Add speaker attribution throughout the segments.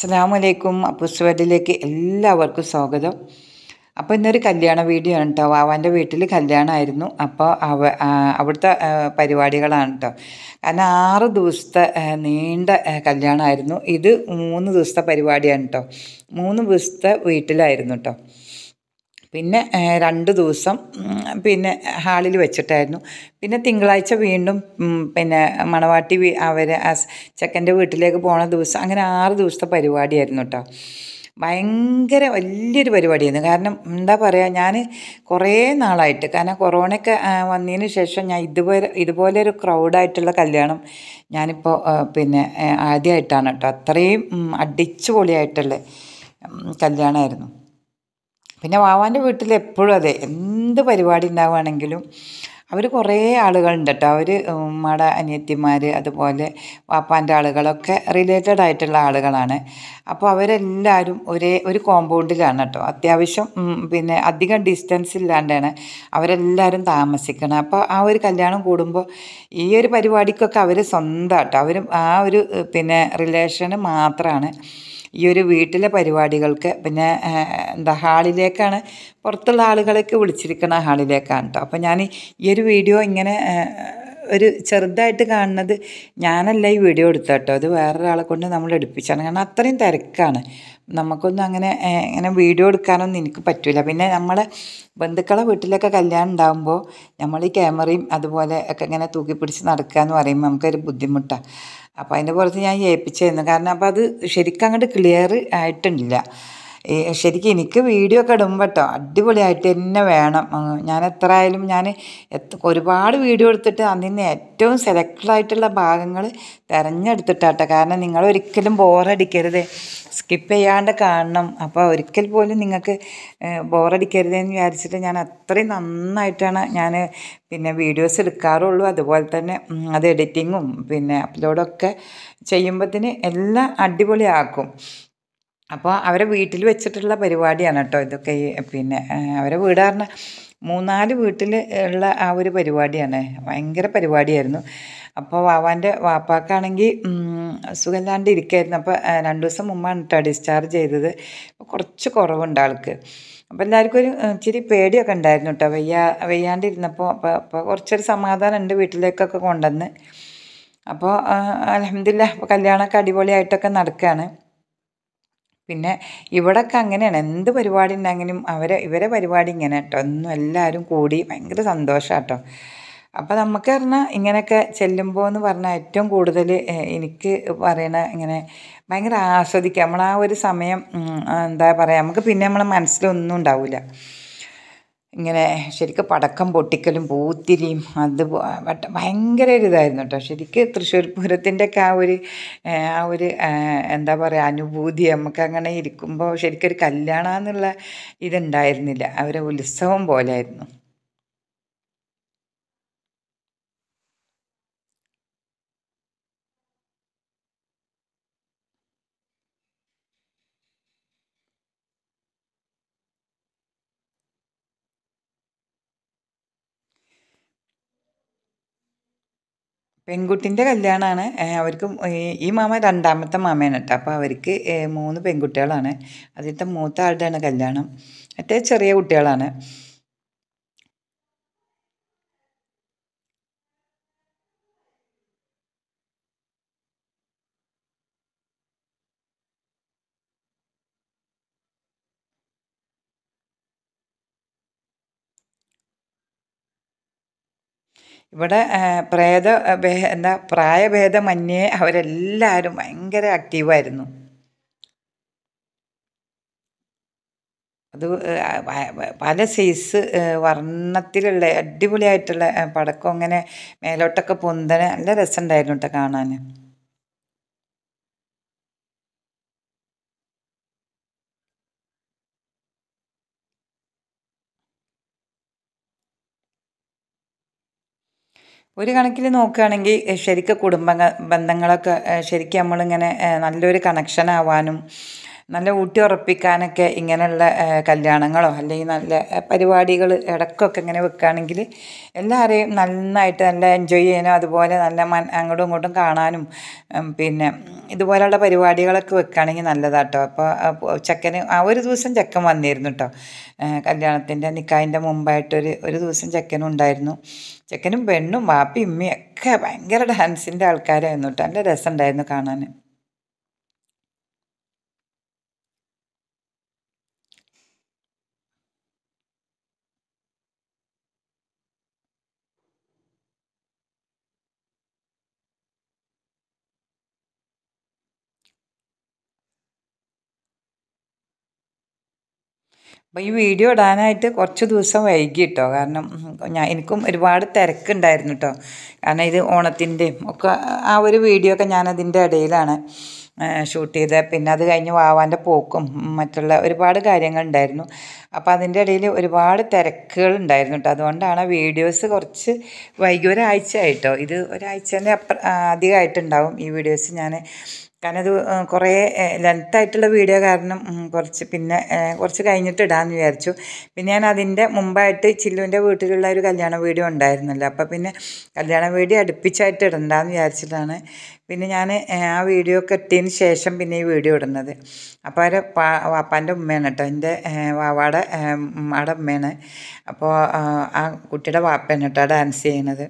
Speaker 1: അസ്സാമലൈക്കും അപ്പുസ്വഡിലേക്ക് എല്ലാവർക്കും സ്വാഗതം അപ്പോൾ ഇന്നൊരു കല്യാണ വീഡിയോ ആണ് കേട്ടോ വാവാൻ്റെ വീട്ടിൽ കല്യാണമായിരുന്നു അപ്പോൾ അവ ആ, അവിടുത്തെ ആ, പരിപാടികളാണ് കേട്ടോ കാരണം ആറ് ദിവസത്തെ ആ, നീണ്ട ആ, കല്യാണമായിരുന്നു ഇത് മൂന്ന് ദിവസത്തെ പരിപാടിയാണ് കേട്ടോ മൂന്ന് ദിവസത്തെ വീട്ടിലായിരുന്നു കേട്ടോ പിന്നെ ഏഹ്, രണ്ട് ദിവസം ഉം, പിന്നെ ഹാളിൽ വെച്ചിട്ടായിരുന്നു പിന്നെ തിങ്കളാഴ്ച വീണ്ടും ഉം, പിന്നെ മണവാട്ടി വീ- അവർ ചെക്കൻ്റെ വീട്ടിലേക്ക് പോണ ദിവസം അങ്ങനെ ആറ് ദിവസത്തെ പരിപാടിയായിരുന്നു കേട്ടോ ഭയങ്കര വലിയൊരു പരിപാടിയായിരുന്നു കാരണം എന്താ പറയുക ഞാൻ കുറേ നാളായിട്ട് കാരണം കൊറോണയൊക്കെ ആ, വന്നതിന് ശേഷം ഞാൻ ഇതുപോലെ ഇതുപോലെ ഒരു ക്രൗഡായിട്ടുള്ള കല്യാണം ഞാനിപ്പോൾ ആ, പിന്നെ ആ, ആദ്യമായിട്ടാണ് കേട്ടോ അത്രയും ഉം, അടിച്ചു പൊളിയായിട്ടുള്ള ഉം, കല്യാണമായിരുന്നു പിന്നെ വാവാൻ്റെ വീട്ടിൽ എപ്പോഴും അതെ എന്ത് പരിപാടി ഉണ്ടാവുകയാണെങ്കിലും അവർ കുറേ ആളുകളുണ്ട് കേട്ടോ അവർ ഉമ്മയുടെ അനിയത്തിമാർ അതുപോലെ വാപ്പാൻ്റെ ആളുകളൊക്കെ റിലേറ്റഡ് ആയിട്ടുള്ള ആളുകളാണ് അപ്പോൾ അവരെല്ലാവരും ഒരേ ഒരു കോമ്പൗണ്ടിലാണ് കേട്ടോ അത്യാവശ്യം ഉം, പിന്നെ അധികം ഡിസ്റ്റൻസ് ഇല്ലാണ്ടാണ് അവരെല്ലാവരും താമസിക്കണം അപ്പോൾ ആ ഒരു കല്യാണം കൂടുമ്പോൾ ഈ ഒരു പരിപാടിക്കൊക്കെ അവർ സ്വന്തം കേട്ടോ അവർ ആ ഒരു ഏഹ്, പിന്നെ റിലേഷന് മാത്രമാണ് ഈ ഒരു വീട്ടിലെ പരിപാടികൾക്ക് പിന്നെ ആ, എന്താ ഹാളിലേക്കാണ് പുറത്തുള്ള ആളുകളൊക്കെ വിളിച്ചിരിക്കുന്ന ഹാളിലേക്കാണ് കേട്ടോ അപ്പോൾ ഞാൻ ഈ ഒരു വീഡിയോ ഇങ്ങനെ ആ, ഒരു ചെറുതായിട്ട് കാണുന്നത് ഞാനല്ല ഈ വീഡിയോ എടുത്ത കേട്ടോ അത് വേറൊരാളെ കൊണ്ട് നമ്മൾ എടുപ്പിച്ചാണ് കാരണം അത്രയും തിരക്കാണ് നമുക്കൊന്നും അങ്ങനെ ആ, ഇങ്ങനെ വീഡിയോ എടുക്കാനൊന്നും എനിക്ക് പറ്റില്ല പിന്നെ നമ്മളെ ബന്ധുക്കളെ വീട്ടിലൊക്കെ കല്യാണം ഉണ്ടാകുമ്പോൾ നമ്മൾ ഈ ക്യാമറയും അതുപോലെ ഒക്കെ ഇങ്ങനെ തൂക്കി പിടിച്ച് നടക്കുക എന്ന് പറയുമ്പോൾ നമുക്കൊരു ബുദ്ധിമുട്ടാണ് അപ്പോൾ അതിൻ്റെ പുറത്ത് ഞാൻ ഏൽപ്പിച്ചായിരുന്നു കാരണം അപ്പോൾ അത് ശരിക്കും അങ്ങോട്ട് ക്ലിയർ ആയിട്ടില്ല ഈ ശരിക്കും എനിക്ക് വീഡിയോ ഒക്കെ ഇടുമ്പോൾ കേട്ടോ അടിപൊളിയായിട്ട് തന്നെ വേണം ഉം, ഞാൻ എത്ര ആയാലും ഞാൻ എത്ര ഒരുപാട് വീഡിയോ എടുത്തിട്ട് അതിൽ നിന്ന് ഏറ്റവും സെലക്റ്റഡ് ആയിട്ടുള്ള ഭാഗങ്ങൾ തിരഞ്ഞെടുത്തിട്ടാട്ടോ കാരണം നിങ്ങൾ ഒരിക്കലും ബോറടിക്കരുത് സ്കിപ്പ് ചെയ്യാണ്ട് കാണണം അപ്പോൾ ഒരിക്കൽ പോലും നിങ്ങൾക്ക് ബോറടിക്കരുതെന്ന് വിചാരിച്ചിട്ട് ഞാൻ അത്രയും നന്നായിട്ടാണ് ഞാൻ പിന്നെ വീഡിയോസ് എടുക്കാറുള്ളൂ അതുപോലെ തന്നെ ഉം, അത് എഡിറ്റിങ്ങും പിന്നെ അപ്ലോഡൊക്കെ ചെയ്യുമ്പോഴത്തേന് എല്ലാം അടിപൊളിയാക്കും അപ്പോൾ അവരെ വീട്ടിൽ വെച്ചിട്ടുള്ള പരിപാടിയാണ് കേട്ടോ ഇതൊക്കെ ഈ പിന്നെ ആ, അവരെ വീട് പറഞ്ഞാൽ മൂന്നാല് വീട്ടിൽ ഉള്ള ആ ഒരു പരിപാടിയാണ് ഭയങ്കര പരിപാടിയായിരുന്നു അപ്പോൾ വാവാൻ്റെ വാപ്പാക്കാണെങ്കിൽ സുഖമില്ലാണ്ട് ഇരിക്കായിരുന്നു അപ്പോൾ ആ, രണ്ട് ദിവസം മുമ്പാണ് കേട്ടോ ഡിസ്ചാർജ് ചെയ്തത് അപ്പോൾ കുറച്ച് കുറവുണ്ട് ആൾക്ക് അപ്പോൾ എല്ലാവർക്കും ഒരു ആ, ഇച്ചിരി പേടിയൊക്കെ ഉണ്ടായിരുന്നു കേട്ടോ വയ്യ വയ്യാണ്ടിരുന്നപ്പോൾ അപ്പോൾ അപ്പോൾ കുറച്ചൊരു സമാധാനം ഉണ്ട് വീട്ടിലേക്കൊക്കെ കൊണ്ടുവന്ന് അപ്പോൾ അലഹമില്ല അപ്പോൾ കല്യാണമൊക്കെ അടിപൊളിയായിട്ടൊക്കെ നടക്കുകയാണ് പിന്നെ ഇവിടൊക്കെ അങ്ങനെയാണ് എന്ത് പരിപാടി ഉണ്ടെങ്കിലും അവരെ ഇവരെ പരിപാടി ഇങ്ങനെ കേട്ടോ ഒന്നും എല്ലാവരും കൂടി ഭയങ്കര സന്തോഷമാണ് കേട്ടോ അപ്പോൾ നമുക്ക് പറഞ്ഞാൽ ഇങ്ങനെയൊക്കെ ചെല്ലുമ്പോൾ എന്ന് പറഞ്ഞാൽ ഏറ്റവും കൂടുതൽ ഏഹ്, എനിക്ക് പറയണ ഇങ്ങനെ ഭയങ്കര ആസ്വദിക്കുക നമ്മൾ ആ ഒരു സമയം ഉം, ആ, എന്താ പറയുക നമുക്ക് പിന്നെ നമ്മളെ മനസ്സിലൊന്നും ഉണ്ടാവില്ല ഇങ്ങനെ ശരിക്കും പടക്കം പൊട്ടിക്കലും പൂത്തിരിയും അത് പോ- വട്ട- ഭയങ്കര ഒരു ഇതായിരുന്നു കേട്ടോ ശരിക്കും തൃശ്ശൂർ പൂരത്തിൻ്റെ ഒക്കെ ആ ഒരു ഏഹ്, ആ ഒരു ഏഹ്, എന്താ പറയുക അനുഭൂതി നമുക്ക് അങ്ങനെ ഇരിക്കുമ്പോൾ ശരിക്കും ഒരു കല്യാണം എന്നുള്ള ഇതുണ്ടായിരുന്നില്ല ആ ഒരു ഉത്സവം പോലെയായിരുന്നു പെൺകുട്ടിൻ്റെ കല്യാണമാണ് അവർക്ക് ഈ- ഈ മാമ രണ്ടാമത്തെ മാമയാണ് കേട്ടോ അപ്പോൾ അവർക്ക് ഏഹ്, മൂന്ന് പെൺകുട്ടികളാണ് അതിലത്തെ മൂത്ത ആളുടെയാണ് കല്യാണം മറ്റേ ചെറിയ കുട്ടികളാണ് ഇവിടെ ആ, പ്രേത ഭേ- എന്താ പ്രായഭേദമന്യേ അവരെല്ലാവരും ഭയങ്കര ആക്റ്റീവായിരുന്നു അത് ആ, വ- വ- പല സൈസ് വർണ്ണത്തിലുള്ള അടിപൊളിയായിട്ടുള്ള ആ, പടക്കം ഇങ്ങനെ മേലോട്ടൊക്കെ പൊന്തണ നല്ല രസമുണ്ടായിരുന്നു കേട്ടോ കാണാൻ ഒരു കണക്കിൽ നോക്കുകയാണെങ്കിൽ എഹ്, ശരിക്കും കുടുംബ ബന്ധങ്ങളൊക്കെ എഹ്, ശരിക്കും നമ്മളിങ്ങനെ എഹ്, നല്ലൊരു കണക്ഷൻ ആവാനും നല്ല ഊട്ടി ഉറപ്പിക്കാനൊക്കെ ഇങ്ങനെയുള്ള ഏഹ്, കല്യാണങ്ങളോ അല്ലെങ്കിൽ നല്ല പരിപാടികൾ ഇടയ്ക്കൊക്കെ ഇങ്ങനെ വെക്കുകയാണെങ്കിൽ എല്ലാവരെയും നന്നായിട്ട് നല്ല എൻജോയ് ചെയ്യാനും അതുപോലെ നല്ല മൻ അങ്ങോട്ടും ഇങ്ങോട്ടും കാണാനും ഉം, പിന്നെ ഇതുപോലെയുള്ള പരിപാടികളൊക്കെ വെക്കുകയാണെങ്കിൽ നല്ലതാട്ടോ അപ്പോൾ അപ്പോൾ ചെക്കന് ആ ഒരു ദിവസം ചെക്കൻ വന്നിരുന്നു കേട്ടോ കല്യാണത്തിൻ്റെ നിക്കാഹിൻ്റെ മുമ്പായിട്ടൊരു ഒരു ദിവസം ചെക്കനും ഉണ്ടായിരുന്നു ചെക്കനും പെണ്ണും വാപ്പയും ഉമ്മയും ഒക്കെ ഭയങ്കര ഡാൻസിൻ്റെ ആൾക്കാരായിരുന്നു കേട്ടോ നല്ല രസമുണ്ടായിരുന്നു കാണാൻ അപ്പോൾ ഈ വീഡിയോ ഇടാനായിട്ട് കുറച്ച് ദിവസം വൈകി കേട്ടോ കാരണം ഉം, ഞാൻ എനിക്കും ഒരുപാട് തിരക്കുണ്ടായിരുന്നു കേട്ടോ കാരണം ഇത് ഓണത്തിൻ്റെയും ഒക്കെ ആ ഒരു വീഡിയോ ഒക്കെ ഞാൻ അതിൻ്റെ ഇടയിലാണ് ഷൂട്ട് ചെയ്തത് പിന്നെ അത് കഴിഞ്ഞ് വാവാൻ്റെ പോക്കും ഉം, മറ്റുള്ള ഒരുപാട് കാര്യങ്ങളുണ്ടായിരുന്നു അപ്പോൾ അതിൻ്റെ ഇടയിൽ ഒരുപാട് തിരക്കുകൾ ഉണ്ടായിരുന്നു കേട്ടോ അതുകൊണ്ടാണ് വീഡിയോസ് കുറച്ച് വൈകി ഒരാഴ്ച ആയിട്ടോ ഇത് ഒരാഴ്ചേൻ്റെ അപ്പുറം അധികമായിട്ടുണ്ടാവും ഈ വീഡിയോസ് ഞാൻ കാരണം അത് കുറേ ലെങ്ത് ആയിട്ടുള്ള വീഡിയോ കാരണം ഉം, കുറച്ച് പിന്നെ ഏഹ്, കുറച്ച് കഴിഞ്ഞിട്ട് ഇടാമെന്ന് വിചാരിച്ചു പിന്നെ ഞാൻ അതിൻ്റെ മുമ്പായിട്ട് ചില്ലുവിൻ്റെ വീട്ടിലുള്ള ഒരു കല്യാണ വീഡിയോ ഉണ്ടായിരുന്നല്ലോ അപ്പോൾ പിന്നെ കല്യാണ വീഡിയോ അടുപ്പിച്ചായിട്ട് ഇടണ്ടെന്ന് വിചാരിച്ചിട്ടാണ് പിന്നെ ഞാൻ ആ വീഡിയോ ഒക്കെ ഇട്ടതിന് ശേഷം പിന്നെ ഈ വീഡിയോ ഇടുന്നത് അപ്പോൾ അവരെ പാ വാപ്പാൻ്റെ ഉമ്മയാണ് കേട്ടോ എൻ്റെ വാവാടെ ഏഹ്, ഉമ്മാടെ ഉമ്മയാണ് അപ്പോൾ ആ, ആ കുട്ടിയുടെ വാപ്പയാണ് കേട്ടോ ഡാൻസ് ചെയ്യണത്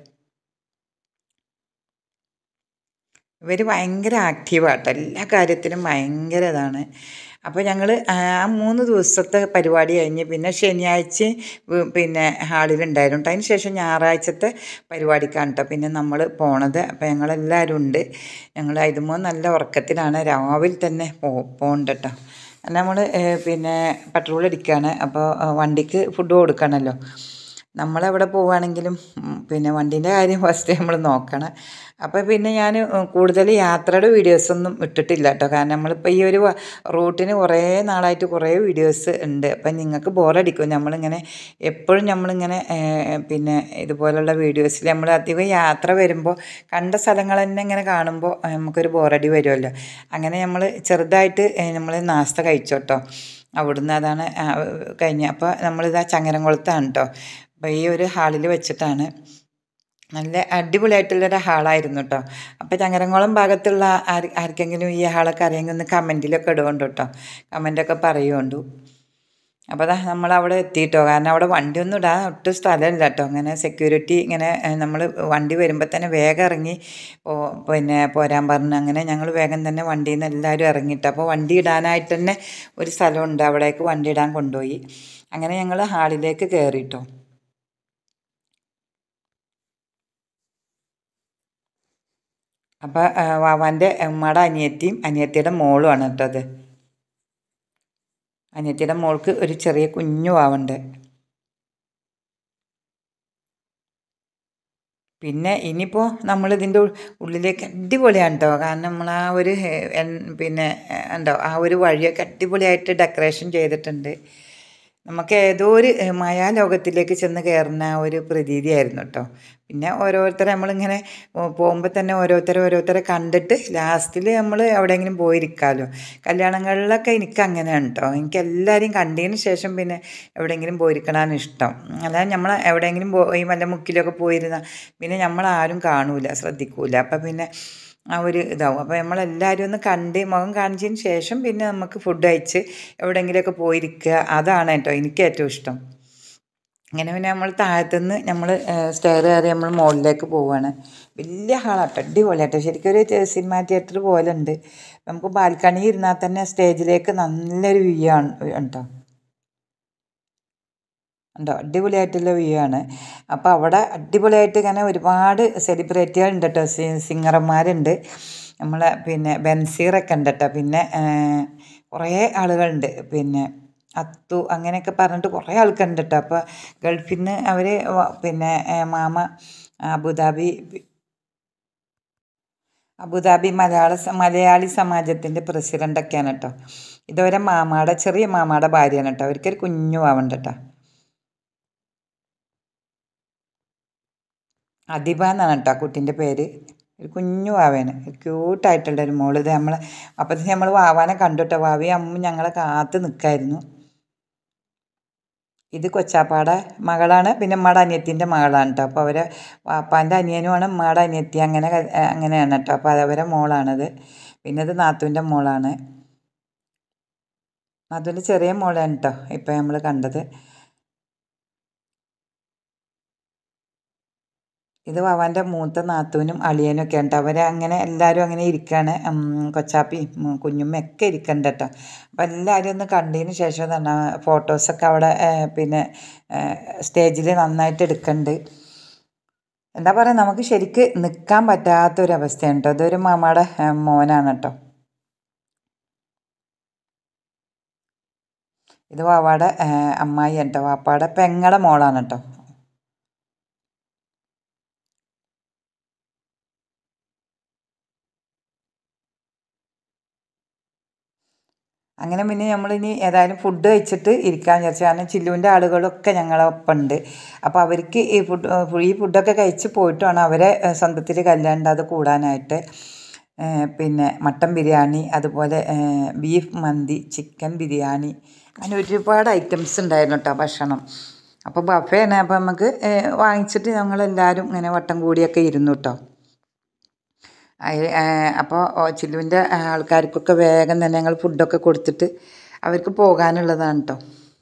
Speaker 1: ഇവർ ഭയങ്കര ആക്റ്റീവാട്ടോ എല്ലാ കാര്യത്തിലും ഭയങ്കര ഇതാണ് അപ്പോൾ ഞങ്ങൾ ആ മൂന്ന് ദിവസത്തെ പരിപാടി കഴിഞ്ഞ് പിന്നെ ശനിയാഴ്ച വ് പിന്നെ ഹാളിലുണ്ടായിരുന്നു അതിന് ശേഷം ഞായറാഴ്ചത്തെ പരിപാടിക്കാണ് കേട്ടോ പിന്നെ നമ്മൾ പോണത് അപ്പോൾ ഞങ്ങളെല്ലാവരും ഉണ്ട് ഞങ്ങൾ ഇതുമ്പോൾ നല്ല ഉറക്കത്തിലാണ് രാവിലെ തന്നെ പോ പോകണ്ട കേട്ടോ നമ്മൾ പിന്നെ പെട്രോൾ അടിക്കുകയാണ് അപ്പോൾ വണ്ടിക്ക് ഫുഡ് കൊടുക്കണമല്ലോ നമ്മളെവിടെ പോവുകയാണെങ്കിലും ഉം, പിന്നെ വണ്ടീൻ്റെ കാര്യം ഫസ്റ്റ് നമ്മൾ നോക്കണം അപ്പോൾ പിന്നെ ഞാൻ കൂടുതൽ യാത്രയുടെ വീഡിയോസൊന്നും ഇട്ടിട്ടില്ല കേട്ടോ കാരണം നമ്മളിപ്പോൾ ഈ ഒരു വ- റൂട്ടിന് കുറേ നാളായിട്ട് കുറേ വീഡിയോസ് ഉണ്ട് അപ്പം നിങ്ങൾക്ക് ബോറടിക്കും നമ്മളിങ്ങനെ എപ്പോഴും നമ്മളിങ്ങനെ ഏഹ്, പിന്നെ ഇതുപോലുള്ള വീഡിയോസിൽ നമ്മൾ അധികം യാത്ര വരുമ്പോൾ കണ്ട സ്ഥലങ്ങൾ തന്നെ ഇങ്ങനെ കാണുമ്പോൾ ഏഹ്, നമുക്കൊരു ബോറടി വരുമല്ലോ അങ്ങനെ നമ്മൾ ചെറുതായിട്ട് നമ്മൾ നാസ്ത കഴിച്ചോട്ടോ അവിടുന്ന് അതാണ് ആ, കഴിഞ്ഞ അപ്പോൾ നമ്മളിതാ ചങ്ങരംകുളത്താണ് കേട്ടോ അപ്പോൾ ഈ ഒരു ഹാളിൽ വെച്ചിട്ടാണ് നല്ല അടിപൊളിയായിട്ടുള്ളൊരു ഹാളായിരുന്നു കേട്ടോ അപ്പോൾ ചങ്ങരംകുളം ഭാഗത്തുള്ള ആര് ആർക്കെങ്കിലും ഈ ഹാളൊക്കെ അറിയെങ്കിൽ ഒന്ന് കമൻറ്റിലൊക്കെ ഇടുകൊണ്ട് കേട്ടോ കമൻറ്റൊക്കെ പറയുകൊണ്ടു അപ്പോൾ അതാ നമ്മൾ അവിടെ എത്തിയിട്ടോ കാരണം അവിടെ വണ്ടി ഒന്നും ഇടാൻ ഒട്ടും സ്ഥലമില്ല കേട്ടോ അങ്ങനെ സെക്യൂരിറ്റി ഇങ്ങനെ നമ്മൾ വണ്ടി വരുമ്പോൾ തന്നെ വേഗം ഇറങ്ങി പോ പിന്നെ പോരാൻ പറഞ്ഞു അങ്ങനെ ഞങ്ങൾ വേഗം തന്നെ വണ്ടിയിൽ നിന്ന് എല്ലാവരും ഇറങ്ങിയിട്ട് അപ്പോൾ വണ്ടി ഇടാനായിട്ട് തന്നെ ഒരു സ്ഥലമുണ്ട് അവിടേക്ക് വണ്ടി ഇടാൻ കൊണ്ടുപോയി അങ്ങനെ ഞങ്ങൾ ഹാളിലേക്ക് കയറിയിട്ടോ അപ്പോൾ വാവാൻ്റെ ഉമ്മയുടെ അനിയത്തിയും അനിയത്തിയുടെ മോളുമാണ് കേട്ടോ അത് അനിയത്തിയുടെ മോൾക്ക് ഒരു ചെറിയ കുഞ്ഞു വാവുണ്ട് പിന്നെ ഇനിയിപ്പോൾ നമ്മളിതിൻ്റെ ഉള്ളിലേക്ക് അടിപൊളിയാണ് കേട്ടോ കാരണം നമ്മൾ ആ ഒരു ഹെ- എൻ- പിന്നെ ഏഹ്, ഉണ്ടോ ആ ഒരു വഴിയൊക്കെ അടിപൊളിയായിട്ട് ഡെക്കറേഷൻ ചെയ്തിട്ടുണ്ട് നമുക്ക് ഏതോ ഒരു ഏഹ്, മായാലോകത്തിലേക്ക് ചെന്ന് കയറുന്ന ആ ഒരു പ്രതീതിയായിരുന്നു കേട്ടോ പിന്നെ ഓരോരുത്തരെ നമ്മളിങ്ങനെ പോകുമ്പോൾ തന്നെ ഓരോരുത്തരെ ഓരോരുത്തരെ കണ്ടിട്ട് ലാസ്റ്റിൽ നമ്മൾ എവിടെയെങ്കിലും പോയിരിക്കാമല്ലോ കല്യാണങ്ങളിലൊക്കെ എനിക്ക് അങ്ങനെയാണ് കേട്ടോ എനിക്ക് എല്ലാവരെയും കണ്ടതിന് ശേഷം പിന്നെ എവിടെയെങ്കിലും പോയിരിക്കണതാണ് ഇഷ്ടം അല്ലാതെ നമ്മൾ എവിടെയെങ്കിലും പോയി വല്ല മുക്കിലൊക്കെ പോയിരുന്ന പിന്നെ നമ്മൾ ആരും കാണൂല ശ്രദ്ധിക്കൂല അപ്പം പിന്നെ ആ ഒരു ഇതാവും അപ്പോൾ നമ്മളെല്ലാവരും ഒന്ന് കണ്ട് മുഖം കാണിച്ചതിന് ശേഷം പിന്നെ നമുക്ക് ഫുഡ് കഴിച്ച് എവിടെയെങ്കിലുമൊക്കെ പോയിരിക്കുക അതാണ് കേട്ടോ എനിക്ക് ഏറ്റവും ഇഷ്ടം അങ്ങനെ പിന്നെ നമ്മൾ താഴത്തുനിന്ന് നമ്മൾ സ്റ്റെയർ കയറി നമ്മൾ മുകളിലേക്ക് പോവുകയാണ് വലിയ ഹാളാട്ടോ അടിപൊളിയാട്ടോ ശരിക്കും ഒരു തെ- സിനിമാ തിയേറ്റർ പോലെ ഉണ്ട് നമുക്ക് ബാൽക്കണി ഇരുന്നാൽ തന്നെ സ്റ്റേജിലേക്ക് നല്ലൊരു വ്യൂ ആണ് കേട്ടോ ഉണ്ടോ അടിപൊളിയായിട്ടുള്ള വ്യൂ ആണ് അപ്പോൾ അവിടെ അടിപൊളിയായിട്ട് ഇങ്ങനെ ഒരുപാട് സെലിബ്രിറ്റികൾ ഉണ്ട് കേട്ടോ സിംഗർമാരുണ്ട് നമ്മളെ പിന്നെ ബെൻസീറൊക്കെ ഉണ്ട് കേട്ടോ പിന്നെ കുറേ ആളുകളുണ്ട് പിന്നെ അത്തു അങ്ങനെയൊക്കെ പറഞ്ഞിട്ട് കുറേ ആൾക്കാരുണ്ട് കേട്ടോ അപ്പോൾ ഗൾഫിൽ നിന്ന് അവർ പിന്നെ ഏ, മാമ അബുദാബി അബുദാബി മലയാള സ- മലയാളി സമാജത്തിൻ്റെ പ്രസിഡൻ്റൊക്കെയാണ് കേട്ടോ ഇതുവരെ മാമാടെ ചെറിയ മാമാടെ ഭാര്യയാണ് കേട്ടോ അവർക്കൊരു കുഞ്ഞു ആവണ്ട കേട്ടോ അദിബ എന്നാണ് കേട്ടോ ആ കുട്ടീൻ്റെ പേര് ഒരു കുഞ്ഞു വാവേനെ ഒരു ക്യൂട്ടായിട്ടുള്ള ഒരു മോള് ഇത് നമ്മൾ അപ്പത്തിന് നമ്മൾ വാവാനെ കണ്ടുട്ടോ വാവയും അമ്മും ഞങ്ങളെ കാത്ത് നിൽക്കായിരുന്നു ഇത് കൊച്ചാപ്പാടെ മകളാണ് പിന്നെ ഉമ്മയുടെ അനിയത്തിൻ്റെ മകളാണ് കേട്ടോ അപ്പോൾ അവരെ വാപ്പാൻ്റെ അനിയനുമാണ് ഉമ്മയുടെ അനിയത്തി അങ്ങനെ ക- അങ്ങനെയാണ് കേട്ടോ അപ്പോൾ അത് അവരെ മോളാണത് പിന്നെ ഇത് നാത്തൂൻ്റെ മോളാണ് നാത്തൂൻ്റെ ചെറിയ മോളാണ് കേട്ടോ ഇപ്പം നമ്മൾ കണ്ടത് ഇത് വാവാൻ്റെ മൂത്ത നാത്തൂനും അളിയനും ഒക്കെ ഉണ്ട് അവരെ അങ്ങനെ എല്ലാവരും അങ്ങനെ ഇരിക്കുകയാണ് ഉം, കൊച്ചാപ്പിയും ഉം, കുഞ്ഞുമ്മയും ഒക്കെ ഇരിക്കുന്നുണ്ട് കേട്ടോ അപ്പം എല്ലാവരും ഒന്ന് കണ്ടതിന് ശേഷം തന്നെ ഫോട്ടോസൊക്കെ അവിടെ ഏ, പിന്നെ സ്റ്റേജിൽ നന്നായിട്ട് എടുക്കുന്നുണ്ട് എന്താ പറയുക നമുക്ക് ശരിക്ക് നിൽക്കാൻ പറ്റാത്തൊരവസ്ഥയാണ് കേട്ടോ ഇതൊരു മാമയുടെ ഏ, മോനാണ് കേട്ടോ ഇത് വാവാടെ ഏ, അമ്മായി കേട്ടോ വാപ്പാടെ പെങ്ങടെ മോളാണ് കേട്ടോ അങ്ങനെ പിന്നെ നമ്മളിനി ഏതായാലും ഫുഡ് കഴിച്ചിട്ട് ഇരിക്കാൻ വിചാരിച്ചു കാരണം ചില്ലുവിൻ്റെ ആളുകളൊക്കെ ഞങ്ങളൊപ്പം ഉണ്ട് അപ്പോൾ അവർക്ക് ഈ ഫുഡ് ഈ ഫുഡൊക്കെ കഴിച്ച് പോയിട്ട് വേണം അവരെ ഏഹ്, സ്വന്തത്തിൽ കല്യാണം അത് കൂടാനായിട്ട് ഏഹ്, പിന്നെ മട്ടൻ ബിരിയാണി അതുപോലെ ഏഹ്, ബീഫ് മന്തി ചിക്കൻ ബിരിയാണി അങ്ങനെ ഒരുപാട് ഐറ്റംസ് ഉണ്ടായിരുന്നു കേട്ടോ ഭക്ഷണം അപ്പോൾ ബഫേണ് അപ്പോൾ നമുക്ക് ഏഹ്, വാങ്ങിച്ചിട്ട് ഞങ്ങളെല്ലാവരും ഇങ്ങനെ വട്ടം കൂടിയൊക്കെ ഇരുന്നു കേട്ടോ അപ്പോൾ ചില്ലുവിൻ്റെ ആൾക്കാർക്കൊക്കെ വേഗം തന്നെ ഞങ്ങൾ ഫുഡൊക്കെ കൊടുത്തിട്ട് അവർക്ക് പോകാനുള്ളതാണ് കേട്ടോ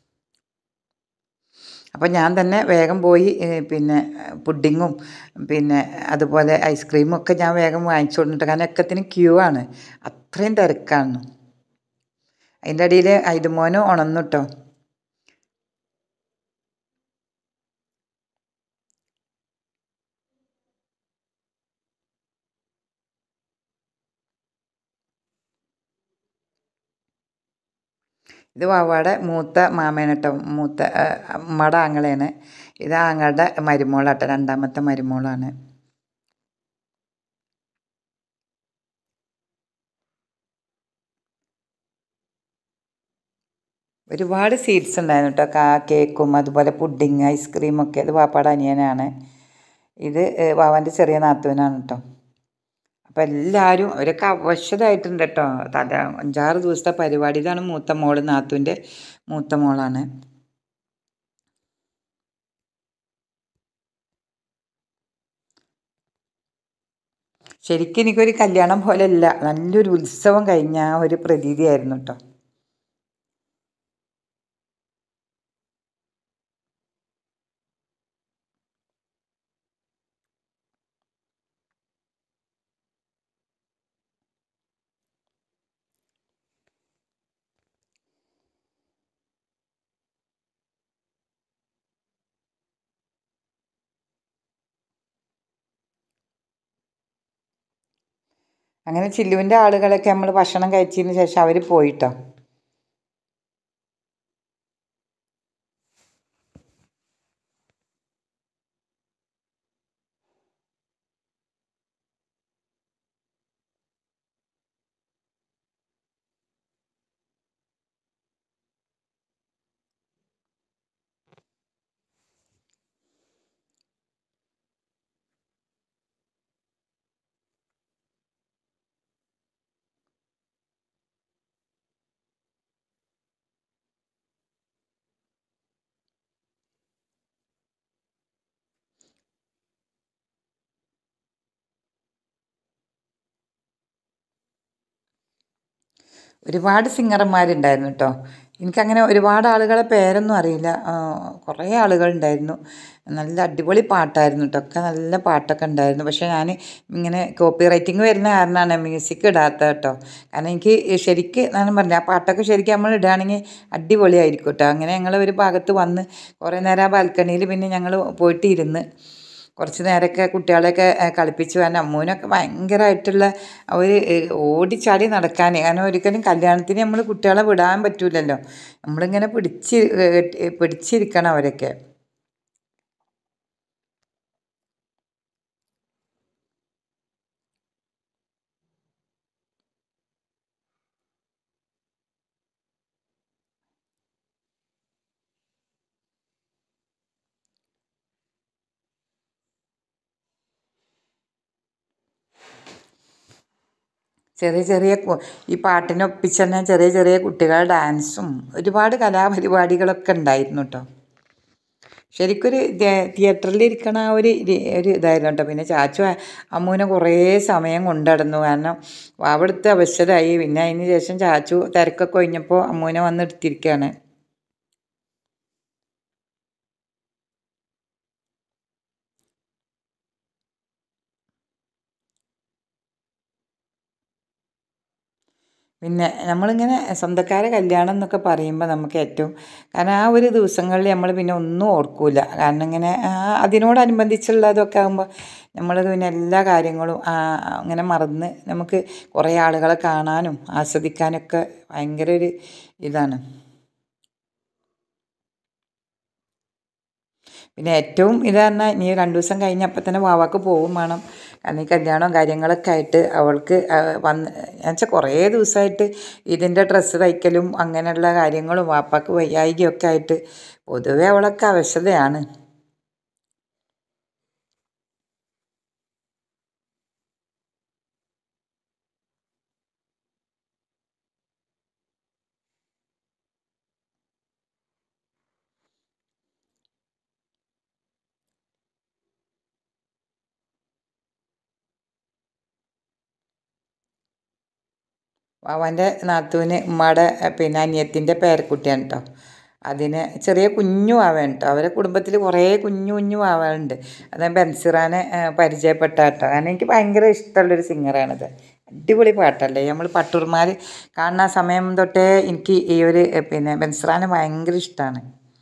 Speaker 1: അപ്പോൾ ഞാൻ തന്നെ വേഗം പോയി ഏ, പിന്നെ പുഡിങ്ങും പിന്നെ അതുപോലെ ഐസ്ക്രീമും ഒക്കെ ഞാൻ വേഗം വാങ്ങിച്ചു കൊടുത്തിട്ട് കാരണം ഒക്കത്തിന് ക്യൂ ആണ് അത്രയും തിരക്കാണ് അതിൻ്റെ ഇടയിൽ ഐതുമോനും ഉണർന്നു കേട്ടോ ഇത് വാവാടെ മൂത്ത മാമേനെ കേട്ടോ മൂത്ത ആ, അമ്മയുടെ ആങ്ങളെയാണ് ഇത് ആങ്ങളുടെ മരുമോളാട്ടോ രണ്ടാമത്തെ മരുമോളാണ് ഒരുപാട് സ്വീറ്റ്സ് ഉണ്ടായിരുന്നു കേട്ടോ കാ കേക്കും അതുപോലെ പുഡിങ് ഐസ്ക്രീമൊക്കെ ഇത് വാപ്പാടെ അനിയനാണ് ഇത് ഏ, വാവാൻ്റെ ചെറിയ നാത്തൂനാണ് കേട്ടോ അപ്പം എല്ലാവരും അവരൊക്കെ അവശരായിട്ടുണ്ട് കേട്ടോ തല അഞ്ചാറ് ദിവസത്തെ പരിപാടി ഇതാണ് മൂത്ത മോള് നാത്തൂൻ്റെ മൂത്ത മോളാണ് ശരിക്കും എനിക്കൊരു കല്യാണം പോലെ അല്ല നല്ലൊരു ഉത്സവം കഴിഞ്ഞ ആ ഒരു പ്രതീതിയായിരുന്നു കേട്ടോ അങ്ങനെ ചില്ലുവിൻ്റെ ആളുകളൊക്കെ നമ്മൾ ഭക്ഷണം കഴിച്ചതിന് ശേഷം അവർ പോയിട്ടോ ഒരുപാട് സിംഗർമാരുണ്ടായിരുന്നു കേട്ടോ എനിക്കങ്ങനെ ഒരുപാട് ആളുകളെ പേരൊന്നും അറിയില്ല ആ, കുറേ ആളുകളുണ്ടായിരുന്നു നല്ല അടിപൊളി പാട്ടായിരുന്നു കേട്ടോ ഒക്കെ നല്ല പാട്ടൊക്കെ ഉണ്ടായിരുന്നു പക്ഷേ ഞാൻ ഇങ്ങനെ കോപ്പി റൈറ്റിംഗ് വരുന്ന കാരണമാണ് മ്യൂസിക് ഇടാത്തത് കേട്ടോ കാരണം എനിക്ക് ശരിക്ക് ഞാൻ പറഞ്ഞു ആ പാട്ടൊക്കെ ശരിക്കും നമ്മൾ ഇടുകയാണെങ്കിൽ അടിപൊളിയായിരിക്കും കേട്ടോ അങ്ങനെ ഞങ്ങൾ ഒരു ഭാഗത്ത് വന്ന് കുറേ നേരം ആ ബാൽക്കണിയിൽ പിന്നെ ഞങ്ങൾ പോയിട്ട് ഇരുന്ന് കുറച്ച് നേരമൊക്കെ കുട്ടികളെയൊക്കെ ഏ, കളിപ്പിച്ചു കാരണം അമ്മൂനൊക്കെ ഭയങ്കരമായിട്ടുള്ള ഒരു ഏ, ഓടിച്ചാടി നടക്കാൻ കാരണം ഒരിക്കലും കല്യാണത്തിന് നമ്മൾ കുട്ടികളെ വിടാൻ പറ്റൂലല്ലോ നമ്മളിങ്ങനെ പിടിച്ച് ഏ, പിടിച്ചിരിക്കണം അവരൊക്കെ ചെറിയ ചെറിയ കു- ഈ പാട്ടിനൊപ്പിച്ച് തന്നെ ചെറിയ ചെറിയ കുട്ടികളുടെ ഡാൻസും ഒരുപാട് കലാപരിപാടികളൊക്കെ ഉണ്ടായിരുന്നു കേട്ടോ ശരിക്കൊരു തിയേറ്ററിൽ ഇരിക്കണ ആ ഒരു രി- ഒരു ഇതായിരുന്നു കേട്ടോ പിന്നെ ചാച്ചു അ- അമ്മൂനെ കുറേ സമയം കൊണ്ടടന്നു കാരണം വാവെടുത്ത് അവശരായി പിന്നെ അതിന് ശേഷം ചാച്ചു തിരക്കൊക്കെ ഒഴിഞ്ഞപ്പോൾ അമ്മൂനെ വന്ന് എടുത്തിരിക്കുകയാണ് പിന്നെ നമ്മളിങ്ങനെ സ്വന്തക്കാരെ കല്യാണം എന്നൊക്കെ പറയുമ്പോൾ നമുക്ക് ഏറ്റവും കാരണം ആ ഒരു ദിവസങ്ങളിൽ നമ്മൾ പിന്നെ ഒന്നും ഓർക്കൂല കാരണം ഇങ്ങനെ ആ അതിനോടനുബന്ധിച്ചുള്ളതൊക്കെ ആകുമ്പോൾ നമ്മൾ പിന്നെ എല്ലാ കാര്യങ്ങളും ആ, അങ്ങനെ മറന്ന് നമുക്ക് കുറേ ആളുകളെ കാണാനും ആസ്വദിക്കാനൊക്കെ ഭയങ്കര ഒരു ഇതാണ് പിന്നെ ഏറ്റവും ഇത് പറഞ്ഞാൽ ഇനി രണ്ട് ദിവസം കഴിഞ്ഞപ്പോൾ തന്നെ വാവാക്ക് പോവും വേണം കാരണം ഈ കല്യാണവും കാര്യങ്ങളൊക്കെ ആയിട്ട് അവൾക്ക് ആ, വന്ന് എന്നുവെച്ചാൽ കുറേ ദിവസമായിട്ട് ഇതിൻ്റെ ഡ്രസ്സ് തയ്ക്കലും അങ്ങനെയുള്ള കാര്യങ്ങളും വാപ്പാക്ക് വയ്യായികയൊക്കെ ആയിട്ട് പൊതുവെ അവളൊക്കെ അവശതയാണ് വാവാൻ്റെ നാത്തൂന് ഉമ്മയുടെ പിന്നെ അനിയത്തിൻ്റെ പേരക്കുട്ടിയാണ് കേട്ടോ അതിന് ചെറിയ കുഞ്ഞു വാവയാണ് കേട്ടോ അവരെ കുടുംബത്തിൽ കുറേ കുഞ്ഞു കുഞ്ഞു വാവകളുണ്ട് അത് ബെൻസിറാനെ ആ, പരിചയപ്പെട്ട കേട്ടോ കാരണം എനിക്ക് ഭയങ്കര ഇഷ്ടമുള്ളൊരു സിംഗറാണത് അടിപൊളി പാട്ടല്ലേ നമ്മൾ പട്ടൂർമാർ കാണുന്ന ആ സമയം തൊട്ടേ എനിക്ക് ഈ ഒരു ഏ, പിന്നെ ബെൻസിറാനെ ഭയങ്കര ഇഷ്ടമാണ്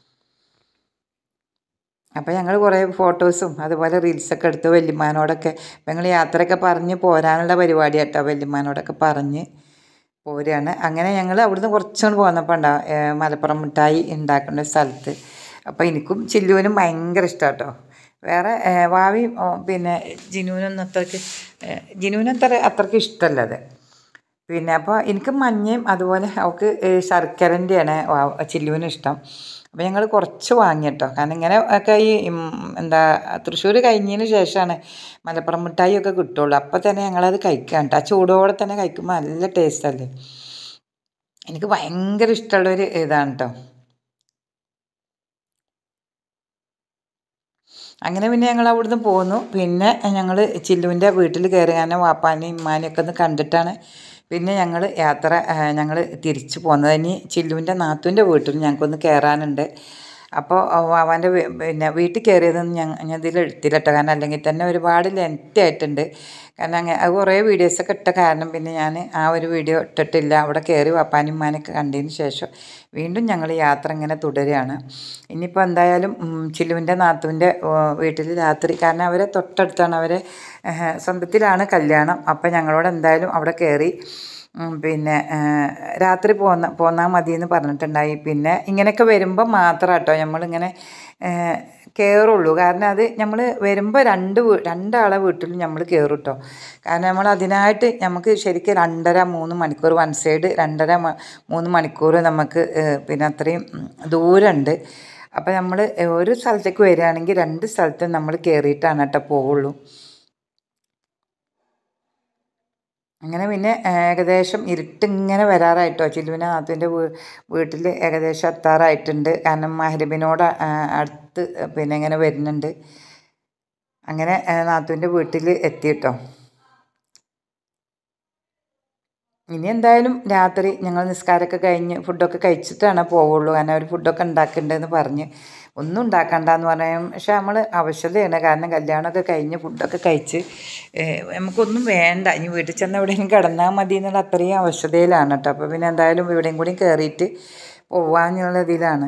Speaker 1: അപ്പോൾ ഞങ്ങൾ കുറേ ഫോട്ടോസും അതുപോലെ റീൽസൊക്കെ എടുത്ത് വല്യമ്മാനോടൊക്കെ ഞങ്ങൾ യാത്രയൊക്കെ പറഞ്ഞ് പോരാനുള്ള പരിപാടി കേട്ടോ വല്യമ്മാനോടൊക്കെ പറഞ്ഞ് പോരുകയാണ് അങ്ങനെ ഞങ്ങൾ അവിടുന്ന് കുറച്ചുകൊണ്ട് പോന്നപ്പോൾ ഉണ്ടാ ഏഹ് മലപ്പുറം മിഠായി ഉണ്ടാക്കുന്ന സ്ഥലത്ത് അപ്പോൾ എനിക്കും ചില്ലുവിനും ഭയങ്കര ഇഷ്ടമാണ് കേട്ടോ വേറെ ഏഹ് വാവിയും ഓ, പിന്നെ ജിനുവിനൊന്നും അത്രയ്ക്ക് ഏഹ് ജിനുവിനത്ര അത്രയ്ക്ക് ഇഷ്ടമല്ല അത് പിന്നെ അപ്പോൾ എനിക്ക് മഞ്ഞയും അതുപോലെ അവൾക്ക് ശർക്കരൻ്റെയാണ് ചില്ലുവിന് ഇഷ്ടം അപ്പോൾ ഞങ്ങൾ കുറച്ച് വാങ്ങി കേട്ടോ കാരണം ഇങ്ങനെ ഒക്കെ ഈ ഉം, എന്താ തൃശ്ശൂർ കഴിഞ്ഞതിന് ശേഷമാണ് മലപ്പുറം മിഠായി ഒക്കെ കിട്ടുള്ളൂ അപ്പോൾ തന്നെ ഞങ്ങളത് കഴിക്കാൻ കേട്ടോ ആ ചൂടോടെ തന്നെ കഴിക്കുമ്പോൾ നല്ല ടേസ്റ്റ് അല്ലേ എനിക്ക് ഭയങ്കര ഇഷ്ടമുള്ളൊരു ഇതാണ് കേട്ടോ അങ്ങനെ പിന്നെ ഞങ്ങൾ അവിടുന്ന് പോന്നു പിന്നെ ഞങ്ങൾ ചില്ലുവിൻ്റെ വീട്ടിൽ കയറി കാരണം വാപ്പാനെയും ഉമ്മാനെയൊക്കെ ഒന്ന് കണ്ടിട്ടാണ് പിന്നെ ഞങ്ങൾ യാത്ര ഞങ്ങൾ തിരിച്ചു പോകുന്നത് ഇനി ചില്ലുവിൻ്റെ നാത്തുവിൻ്റെ വീട്ടിൽ ഞങ്ങൾക്കൊന്ന് കയറാനുണ്ട് അപ്പോൾ അവൻ്റെ പിന്നെ വീട്ടിൽ കയറിയതൊന്നും ഞങ്ങൾ ഞാൻ ഇതിൽ എടുത്തില്ല കേട്ടോ കാരണം അല്ലെങ്കിൽ തന്നെ ഒരുപാട് ലെങ്ത് ആയിട്ടുണ്ട് കാരണം അങ്ങനെ അത് കുറേ വീഡിയോസൊക്കെ ഇട്ട കാരണം പിന്നെ ഞാൻ ആ ഒരു വീഡിയോ ഇട്ടിട്ടില്ല അവിടെ കയറി വാപ്പാനും ഉമ്മാനൊക്കെ കണ്ടതിന് ശേഷം വീണ്ടും ഞങ്ങൾ യാത്ര ഇങ്ങനെ തുടരുകയാണ് ഇനിയിപ്പോൾ എന്തായാലും ഉം, ചില്ലുവിൻ്റെ നാത്തുവിൻ്റെ വീട്ടിൽ രാത്രി കാരണം അവരെ തൊട്ടടുത്താണ് അവരെ ഏഹ്, സ്വന്തത്തിലാണ് കല്യാണം അപ്പോൾ ഞങ്ങളോട് എന്തായാലും അവിടെ കയറി ഉം, പിന്നെ ഏഹ്, രാത്രി പോന്ന പോന്നാൽ മതി എന്ന് പറഞ്ഞിട്ടുണ്ടായി പിന്നെ ഇങ്ങനെയൊക്കെ വരുമ്പോൾ മാത്രം കേട്ടോ നമ്മളിങ്ങനെ ഏഹ്, കയറുള്ളൂ കാരണം അത് നമ്മൾ വരുമ്പോൾ രണ്ട് വീ രണ്ടാളെ വീട്ടിലും നമ്മൾ കയറും കേട്ടോ കാരണം നമ്മൾ അതിനായിട്ട് നമുക്ക് ശരിക്കും രണ്ടര മൂന്ന് മണിക്കൂർ വൺ സൈഡ് രണ്ടര മ- മൂന്ന് മണിക്കൂർ നമുക്ക് ഏഹ്, പിന്നെ അത്രയും ഉം, ദൂരമുണ്ട് അപ്പോൾ നമ്മൾ ഒരു സ്ഥലത്തേക്ക് വരികയാണെങ്കിൽ രണ്ട് സ്ഥലത്തും നമ്മൾ കയറിയിട്ടാണ് കേട്ടോ പോവുള്ളൂ അങ്ങനെ പിന്നെ ഏഹ്, ഏകദേശം ഇരുട്ടിങ്ങനെ വരാറായിട്ടോ ചില്ലുവിനെ നാത്തുവിൻ്റെ വീ വീട്ടിൽ ഏകദേശം എത്താറായിട്ടുണ്ട് കാരണം മഹരിബിനോട് അടുത്ത് പിന്നെ ഇങ്ങനെ വരുന്നുണ്ട് അങ്ങനെ ഏഹ്, നാത്തുവിൻ്റെ വീട്ടിൽ എത്തിയിട്ടോ ഇനി എന്തായാലും രാത്രി ഞങ്ങൾ നിസ്കാരമൊക്കെ കഴിഞ്ഞ് ഫുഡൊക്കെ കഴിച്ചിട്ടാണ് പോവുള്ളൂ കാരണം അവർ ഫുഡൊക്കെ ഉണ്ടാക്കുന്നുണ്ടെന്ന് പറഞ്ഞ് ഒന്നും ഉണ്ടാക്കണ്ടെന്ന് പറയും പക്ഷെ നമ്മൾ അവശതയാണ് കാരണം കല്യാണമൊക്കെ കഴിഞ്ഞ് ഫുഡൊക്കെ കഴിച്ച് ഏഹ്, നമുക്കൊന്നും വേണ്ട ഇനി വീട്ടിൽ ചെന്ന് എവിടെയെങ്കിലും കിടന്നാൽ മതി എന്നുള്ള അത്രയും അവശതയിലാണ് കേട്ടോ അപ്പോൾ പിന്നെ എന്തായാലും ഇവിടെയും കൂടി കയറിയിട്ട് പോവാന്നുള്ള ഇതിലാണ്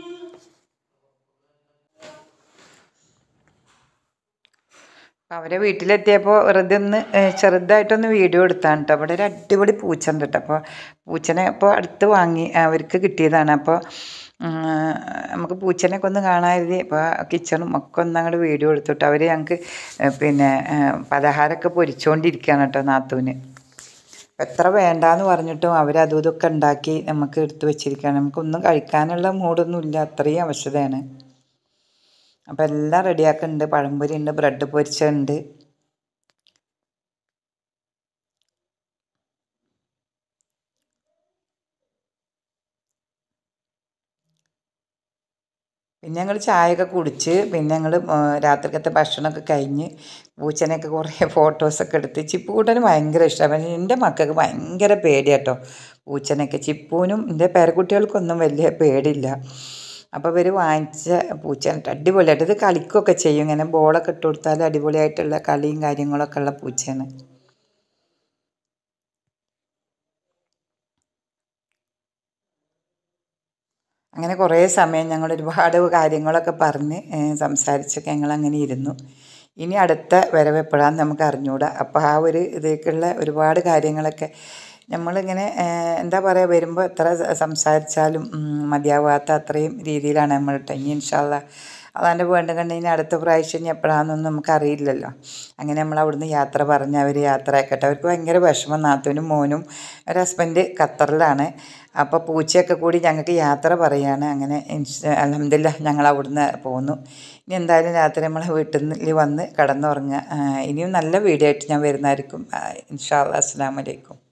Speaker 1: അപ്പം അവരെ വീട്ടിലെത്തിയപ്പോൾ വെറുതെ ഒന്ന് ഏഹ്, ചെറുതായിട്ടൊന്ന് വീഡിയോ എടുത്താണ് കേട്ടോ അവിടെ ഒരു അടിപൊളി പൂച്ച ഉണ്ട് കേട്ടോ അപ്പോൾ പൂച്ചനെ ഇപ്പോൾ അടുത്ത് വാങ്ങി അവർക്ക് കിട്ടിയതാണ് അപ്പോൾ ഉം, നമുക്ക് പൂച്ചനെയൊക്കെ ഒന്ന് കാണാതിരി ഇപ്പോൾ കിച്ചണും ഒക്കെ ഒന്ന് അങ്ങോട്ട് വീഡിയോ എടുത്തിട്ട് അവർ ഞങ്ങൾക്ക് ഏഹ്, പിന്നെ ഏഹ്, പലഹാരമൊക്കെ പൊരിച്ചുകൊണ്ടിരിക്കുകയാണ് കേട്ടോ നാത്തൂന് അപ്പം എത്ര വേണ്ടാന്ന് പറഞ്ഞിട്ടും അവർ അതും ഇതൊക്കെ ഉണ്ടാക്കി നമുക്ക് എടുത്ത് വെച്ചിരിക്കുകയാണ് നമുക്കൊന്നും കഴിക്കാനുള്ള മൂഡൊന്നും ഇല്ല അത്രയും അവശതയാണ് അപ്പം എല്ലാം റെഡിയാക്കുന്നുണ്ട് പഴംപൊരി ഉണ്ട് ബ്രെഡ് പൊരിച്ചുണ്ട് പിന്നെ ഞങ്ങൾ ചായയൊക്കെ കുടിച്ച് പിന്നെ ഞങ്ങൾ രാത്രിക്കത്തെ ഭക്ഷണമൊക്കെ കഴിഞ്ഞ് പൂച്ചനെയൊക്കെ കുറേ ഫോട്ടോസൊക്കെ എടുത്ത് ചിപ്പുകൂട്ടന് ഭയങ്കര ഇഷ്ടമാണ് പക്ഷേ എൻ്റെ മക്കൾക്ക് ഭയങ്കര പേടിയാട്ടോ പൂച്ചനെയൊക്കെ ചിപ്പൂനും എൻ്റെ പേരക്കുട്ടികൾക്കൊന്നും വലിയ പേടിയില്ല അപ്പോൾ ഇവർ വാങ്ങിച്ച പൂച്ചേനെ അടിപൊളിയായിട്ട് ഇത് കളിക്കുകയൊക്കെ ചെയ്യും ഇങ്ങനെ ബോളൊക്കെ ഇട്ട് കൊടുത്താൽ അടിപൊളിയായിട്ടുള്ള കളിയും കാര്യങ്ങളൊക്കെ ഉള്ള പൂച്ചയാണ് അങ്ങനെ കുറേ സമയം ഞങ്ങൾ ഒരുപാട് കാര്യങ്ങളൊക്കെ പറഞ്ഞ് ഏഹ് സംസാരിച്ചൊക്കെ ഞങ്ങൾ അങ്ങനെ ഇരുന്നു ഇനി അടുത്ത വരവ് എപ്പോഴാന്ന് നമുക്ക് അറിഞ്ഞുകൂടാ അപ്പോൾ ആ ഒരു ഇതിലേക്കുള്ള ഒരുപാട് കാര്യങ്ങളൊക്കെ നമ്മളിങ്ങനെ ഏഹ് എന്താ പറയുക വരുമ്പോൾ എത്ര സംസാരിച്ചാലും ഉം, മതിയാവാത്ത അത്രയും രീതിയിലാണ് നമ്മൾ ഇട്ട് ഇനി ഇൻഷാല്ല അതാൻ്റെ വേണ്ട കണ്ടതിന് അടുത്ത പ്രാവശ്യം ഇനി എപ്പോഴാണെന്നൊന്നും നമുക്കറിയില്ലല്ലോ അങ്ങനെ നമ്മൾ അവിടുന്ന് യാത്ര പറഞ്ഞ് അവർ യാത്ര ആക്കട്ടെ അവർക്ക് ഭയങ്കര വിഷമം നാത്തൂനും മോനും ഒരു ഹസ്ബൻഡ് ഖത്തറിലാണ് അപ്പോൾ പൂച്ചയൊക്കെ കൂടി ഞങ്ങൾക്ക് യാത്ര പറയാണ് അങ്ങനെ അലഹമില്ല ഞങ്ങൾ അവിടുന്ന് പോന്നു ഇനി എന്തായാലും രാത്രി നമ്മളെ വീട്ടിൽ നിന്ന് വന്ന് കിടന്നുറങ്ങുക ആ, ഇനിയും നല്ല വീഡിയോ ആയിട്ട് ഞാൻ വരുന്നതായിരിക്കും ഇൻഷാ അല്ലാ അസ്സാം വലൈക്കും